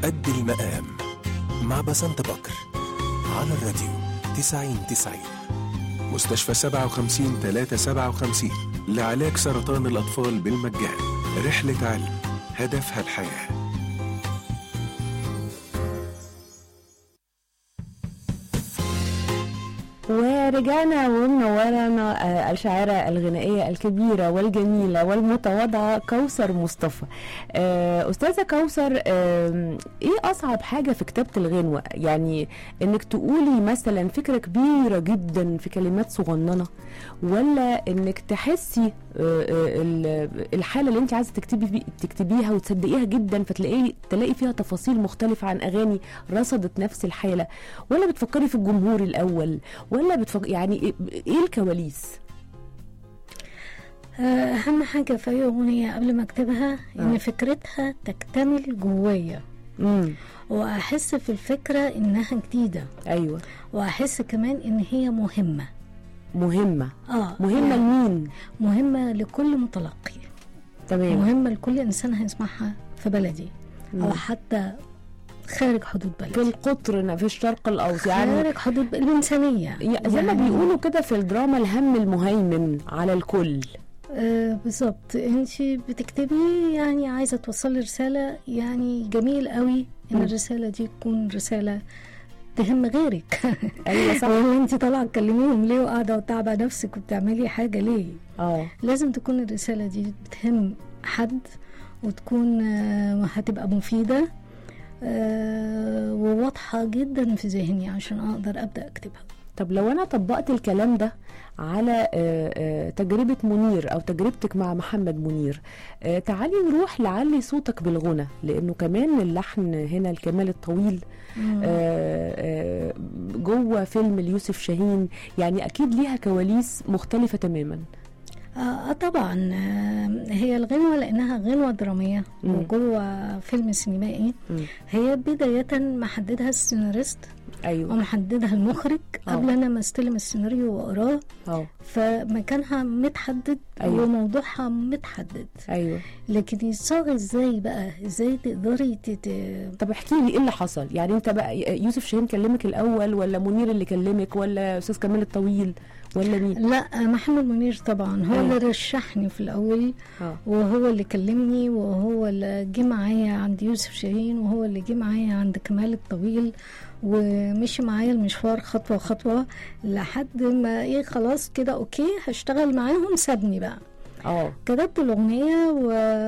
قد المقام مع بسنت بكر على الراديو 90 90 مستشفى 57 357 لعلاج سرطان الأطفال بالمجان رحلة علم هدفها الحياه ورجعنا ومنورنا آه، الشاعرة الغنائية الكبيرة والجميلة والمتواضعة كوثر مصطفى آه، أستاذة كوثر آم، إيه أصعب حاجة في كتابة الغنوة يعني إنك تقولي مثلا فكرة كبيرة جدا في كلمات صغننة ولا إنك تحسي آه، آه، ال- الحالة اللي أنت عايزة تكتبي في- تكتبيها وتصدقيها جدا فتلاقي تلاقي فيها تفاصيل مختلفة عن أغاني رصدت نفس الحالة ولا بتفكري في الجمهور الأول ولا بتفكر يعني إيه- ايه الكواليس آه، أهم حاجة في أي أغنية قبل ما أكتبها آه. إن فكرتها تكتمل جوايا امم وأحس في الفكرة إنها جديدة ايوه وأحس كمان إن هي مهمة مهمه آه مهمه يعني لمين مهمة لكل متلقي تمام مهمة لكل إنسان هيسمعها في بلدي أو مم. حتى خارج حدود في بلدي القطر في الشرق الاوسط يعني خارج حدود ب- الإنسانية ي- زي ما يعني- بيقولوا كده في الدراما الهم المهيمن على الكل آه بالظبط انت بتكتبي يعني عايزه توصلي رساله يعني جميل قوي ان مم. الرساله دي تكون رساله تهم غيرك ايوه صح هو انت طالعه تكلميهم ليه وقاعده وتعبه نفسك وبتعملي حاجه ليه اه لازم تكون الرساله دي بتهم حد وتكون آه، هتبقى مفيده آه، وواضحه جدا في ذهني عشان اقدر ابدا اكتبها طب لو انا طبقت الكلام ده على آه، آه، تجربة منير او تجربتك مع محمد منير آه، تعالي نروح لعلي صوتك بالغنى لانه كمان اللحن هنا الكمال الطويل مم. آه، آه، جوه فيلم ليوسف شاهين يعني اكيد ليها كواليس مختلفة تماما آه آه طبعا آه هي الغنوة لأنها غنوة درامية مم. وجوه فيلم سينمائي مم. هي بداية محددها السيناريست ايوه ومحددها المخرج آه. قبل أنا ما استلم السيناريو وأقراه اه فمكانها متحدد أيوة. وموضوعها متحدد ايوه لكن يتصاغ ازاي بقى ازاي تقدري تت... طب احكي لي ايه اللي حصل يعني انت بقى يوسف شاهين كلمك الاول ولا منير اللي كلمك ولا استاذ كمال الطويل ولا مين لا محمد منير طبعا هو أيوة. اللي رشحني في الأول اه وهو اللي كلمني وهو اللي جه معايا عند يوسف شاهين وهو اللي جه معايا عند كمال الطويل ومشي معايا المشوار خطوة خطوة لحد ما ايه خلاص كده اوكي هشتغل معاهم سابني بقى اه كتبت الأغنية و...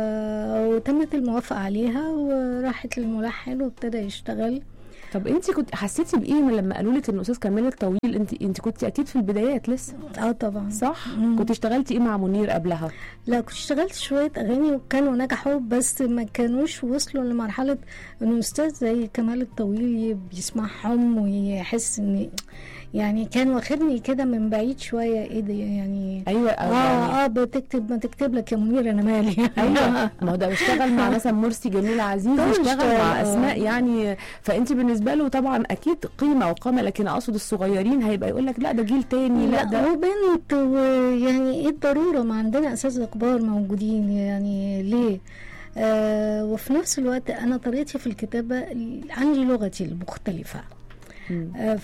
وتمت الموافقة عليها وراحت للملحن وابتدى يشتغل طب انت كنت حسيتي بايه من لما قالوا لك ان استاذ كمال الطويل انت انت كنت اكيد في البدايات لسه اه طبعا صح مم. كنت اشتغلتي ايه مع منير قبلها لا كنت اشتغلت شوية أغاني وكانوا نجحوا بس ما كانوش وصلوا لمرحلة إنه أستاذ زي كمال الطويل بيسمعهم ويحس إن يعني كان واخدني كده من بعيد شوية إيه ده يعني ايوه اه أو يعني اه بتكتب ما تكتب لك يا منير انا مالي ايوه ما هو ده بيشتغل مع مثلا مرسي جميل عزيز طبعاً بيشتغل اشتغل، مع آه. اسماء يعني فانت بالنسبه له طبعا اكيد قيمه وقامه لكن اقصد الصغيرين هيبقى يقول لك لا ده جيل تاني لا لا ده وبنت ويعني ايه الضروره ما عندنا اساتذه كبار موجودين يعني ليه آه وفي نفس الوقت انا طريقتي في الكتابه عندي لغتي المختلفه مم. آه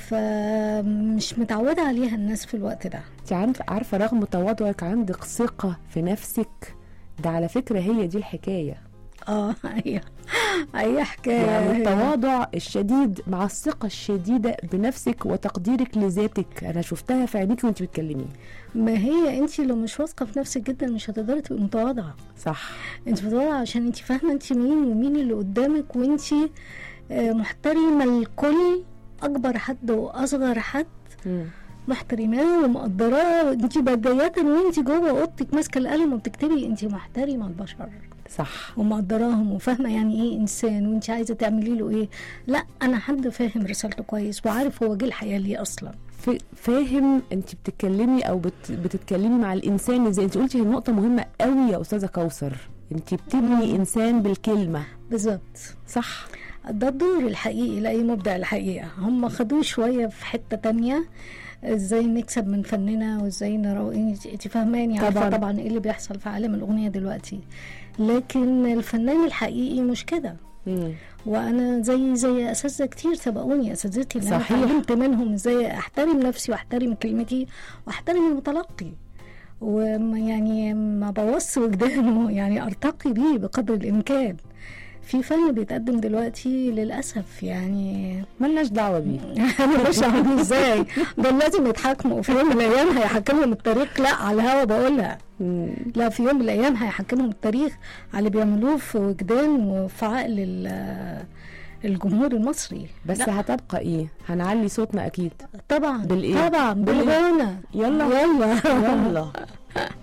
فمش متعوده عليها الناس في الوقت ده انت عارفه عارفه رغم تواضعك عندك ثقه في نفسك ده على فكره هي دي الحكايه اه اي اي حكايه يعني التواضع الشديد مع الثقه الشديده بنفسك وتقديرك لذاتك انا شفتها في عينيكي وانت بتكلميني ما هي انت لو مش واثقه في نفسك جدا مش هتقدري تبقي متواضعه صح انت متواضعه عشان انت فاهمه انت مين ومين اللي قدامك وانت آه، محترمه الكل اكبر حد واصغر حد مم. محترماه ومقدراه انت بداية وانت جوه اوضتك ماسكه القلم وبتكتبي انت محترمه البشر صح ومقدراهم وفاهمه يعني ايه انسان وانت عايزه تعملي له ايه لا انا حد فاهم رسالته كويس وعارف هو جه الحياه ليه اصلا ف- فاهم انت بتتكلمي او بت بتتكلمي مع الانسان ازاي انت قلتي هي نقطه مهمه قوي يا استاذه كوثر انت بتبني انسان بالكلمه بالظبط صح ده الدور الحقيقي لاي مبدع الحقيقه هم خدوه شويه في حته تانية ازاي نكسب من فننا وازاي نرو انت فاهماني عارفه طبعاً. طبعا ايه اللي بيحصل في عالم الاغنيه دلوقتي لكن الفنان الحقيقي مش كده مم. وانا زي زي اساتذه كتير سبقوني اساتذتي اللي انا صحيح. اتعلمت منهم ازاي احترم نفسي واحترم كلمتي واحترم المتلقي وما يعني ما بوص وجدانه يعني ارتقي بيه بقدر الامكان في فن بيتقدم دلوقتي للاسف يعني ملناش دعوه بيه انا مش عارف ازاي دول لازم يتحاكموا في يوم من الايام هيحكمهم التاريخ لا على الهوا بقولها مم. لا في يوم من الايام هيحكمهم التاريخ على اللي بيعملوه في وجدان وفي عقل ال- الجمهور المصري بس لا هتبقى ايه هنعلي صوتنا اكيد طبعا بالإيه؟ طبعا بالإيه؟ بالغنى يلا يلا يلا